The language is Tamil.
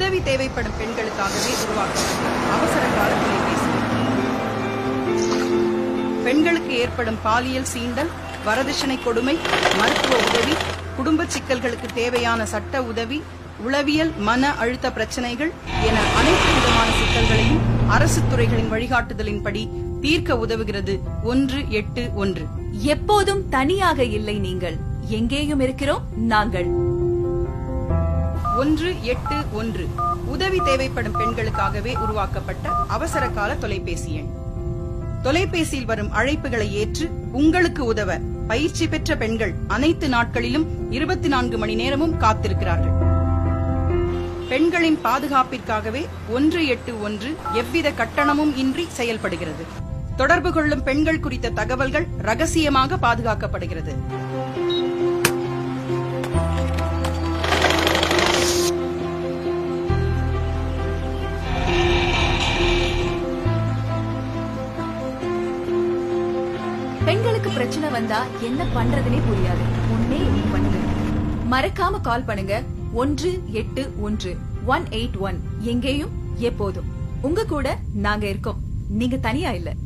உதவி தேவைப்படும் பெண்களுக்காகவே உருவாக்கப்பட்ட அவசர கால தொலைபேசி பெண்களுக்கு ஏற்படும் பாலியல் சீண்டல் வரதட்சணை கொடுமை மருத்துவ உதவி குடும்ப சிக்கல்களுக்கு தேவையான சட்ட உதவி உளவியல் மன அழுத்த பிரச்சனைகள் என அனைத்து விதமான சிக்கல்களையும் அரசு துறைகளின் வழிகாட்டுதலின்படி தீர்க்க உதவுகிறது ஒன்று எட்டு ஒன்று எப்போதும் தனியாக இல்லை நீங்கள் எங்கேயும் இருக்கிறோம் நாங்கள் ஒன்று எட்டு ஒன்று உதவி தேவைப்படும் பெண்களுக்காகவே உருவாக்கப்பட்ட அவசர கால தொலைபேசி எண் தொலைபேசியில் வரும் அழைப்புகளை ஏற்று உங்களுக்கு உதவ பயிற்சி பெற்ற பெண்கள் அனைத்து நாட்களிலும் இருபத்தி நான்கு மணி நேரமும் காத்திருக்கிறார்கள் பெண்களின் பாதுகாப்பிற்காகவே ஒன்று எட்டு ஒன்று எவ்வித கட்டணமும் இன்றி செயல்படுகிறது தொடர்பு கொள்ளும் பெண்கள் குறித்த தகவல்கள் ரகசியமாக பாதுகாக்கப்படுகிறது பெண்களுக்கு பிரச்சனை வந்தா என்ன பண்றதுனே புரியாது ஒன்னே ஒண்ணு பண்ணுங்க மறக்காம கால் பண்ணுங்க ஒன்று எட்டு ஒன்று ஒன் எயிட் ஒன் எங்கேயும் எப்போதும் உங்க கூட நாங்க இருக்கோம் நீங்க தனியா இல்ல